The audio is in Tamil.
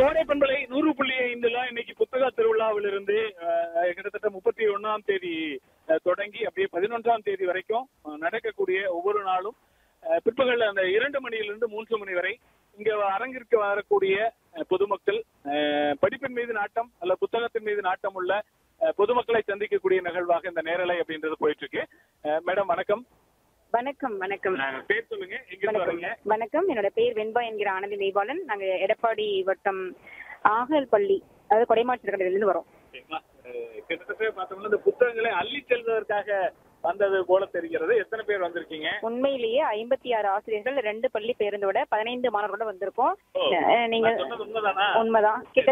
கோடை பண்பலை நூறு புள்ளி ஐந்துல இன்னைக்கு புத்தக திருவிழாவிலிருந்து அஹ், கிட்டத்தட்ட முப்பத்தி ஒண்ணாம் தேதி அஹ், தொடங்கி அப்படியே பதினொன்றாம் தேதி வரைக்கும் அஹ், நடக்கக்கூடிய ஒவ்வொரு நாளும் அஹ், பிற்பகல் அந்த இரண்டு மணியிலிருந்து மூன்று மணி வரை இங்க அரங்கிற்கு வரக்கூடிய அஹ், பொதுமக்கள் அஹ், படிப்பின் மீது நாட்டம் அல்ல புத்தகத்தின் மீது நாட்டம் உள்ள அஹ், பொதுமக்களை சந்திக்கக்கூடிய நிகழ்வாக இந்த நேரலை அப்படின்றது போயிட்டு இருக்கு அஹ், மேடம் வணக்கம் வணக்கம் வணக்கம் அஹ், பேர் சொல்லுங்க எங்கிருந்து வணக்கம் வரீங்க வணக்கம் என்னோட பேர் வெண்பா என்கிற ஆனந்தி நெய்பாலன் நாங்க எடப்பாடி வட்டம் ஆகல் பள்ளி அதாவது கொடைமாற்றக்கடையிலிருந்து வரோம் ஓகேங்களா? அஹ் கிட்டத்தட்ட பார்த்தோம்னா இந்த புத்தகங்களை அள்ளி செல்வதற்காக வந்தது போல தெரிகிறது எத்தனை பேர் வந்திருக்கீங்க உண்மையிலேயே ஐம்பத்தி ஆறு ஆசிரியர்கள் ரெண்டு பள்ளி பேருந்தோட பதினைந்து மாணவர்களோட வந்திருக்கோம் ஓ, அஹ் நீங்க நான் சொன்னது உண்மைதானா உண்மைதான் கிட்ட